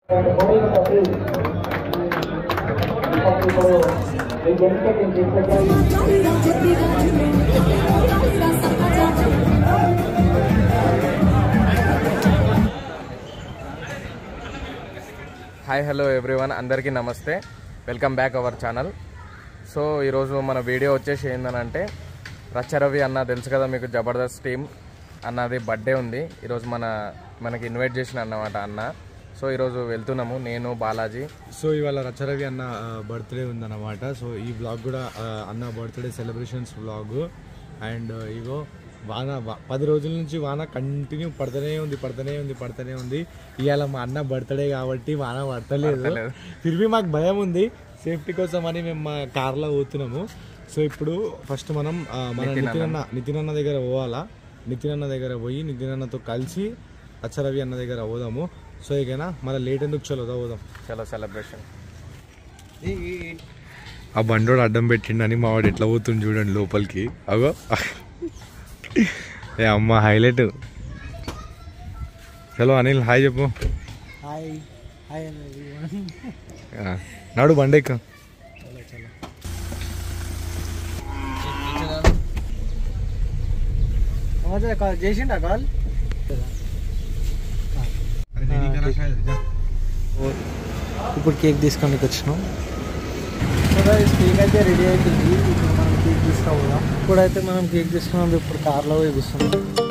Hi hello everyone అందరికీ నమస్తే welcome back our channel so ఈరోజు మన వీడియో వచ్చేసి ఏంటంటే రచ్చరవి అన్న తెలుసు కదా మీకు జబర్దస్త్ టీమ్ అన్నది బర్త్డే ఉంది ఈరోజు మన మనకి ఇన్వైట్ చేసిన అన్నమాట అన్న సో ఈరోజు వెళ్తున్నాము నేను బాలాజీ సో ఇవాళ రచరవి అన్న బర్త్డే ఉందన్నమాట సో ఈ బ్లాగ్ కూడా ఆ, అన్న బర్త్డే సెలబ్రేషన్స్ బ్లాగ్ అండ్ ఇగో వాన వా- పది రోజుల నుంచి వాన కంటిన్యూ పడుతూనే ఉంది పడుతూనే ఉంది పడుతూనే ఉంది ఇవాళ మా అన్న బర్త్డే కాబట్టి వాన పడతలేదు పడతలేదు. తిరిగి మాకు భయం ఉంది సేఫ్టీ కోసం అని మేము మా కార్లో పోతున్నాము సో ఇప్పుడు ఫస్ట్ మనం ఆ, మన నితిన్ అన్న నితిన్ అన్న దగ్గర పోవాలా నితిన్ అన్న దగ్గర పోయి నితిన్ అన్నతో కలిసి రచరవి అన్న దగ్గర పోదాము సో ఇకనా మళ్ళీ లేట్ ఎందుకు చలో పోదాం చలో సెలబ్రేషన్ ఆ బండోడు అడ్డం పెట్టిండని మా వాడు ఎట్లా పోతుంది చూడండి లోపలికి అగో ఏ అమ్మ హైలైట్ చలో అనిల్ హాయ్ చెప్పు హాయ్ హాయ్ everyone. ఆ, నాడు బండెక్క అదే కాల్ చేసిండా కాల్ ఇప్పుడు కేక్ తీసుకొని వచ్చినాం కేక్ అయితే రెడీ అయిపోయింది ఇప్పుడు మనం కేక్ తీసుకుపోదాం ఇప్పుడైతే మనం కేక్ తీసుకున్నాం ఇప్పుడు కార్లో పోయి కూర్చున్నాం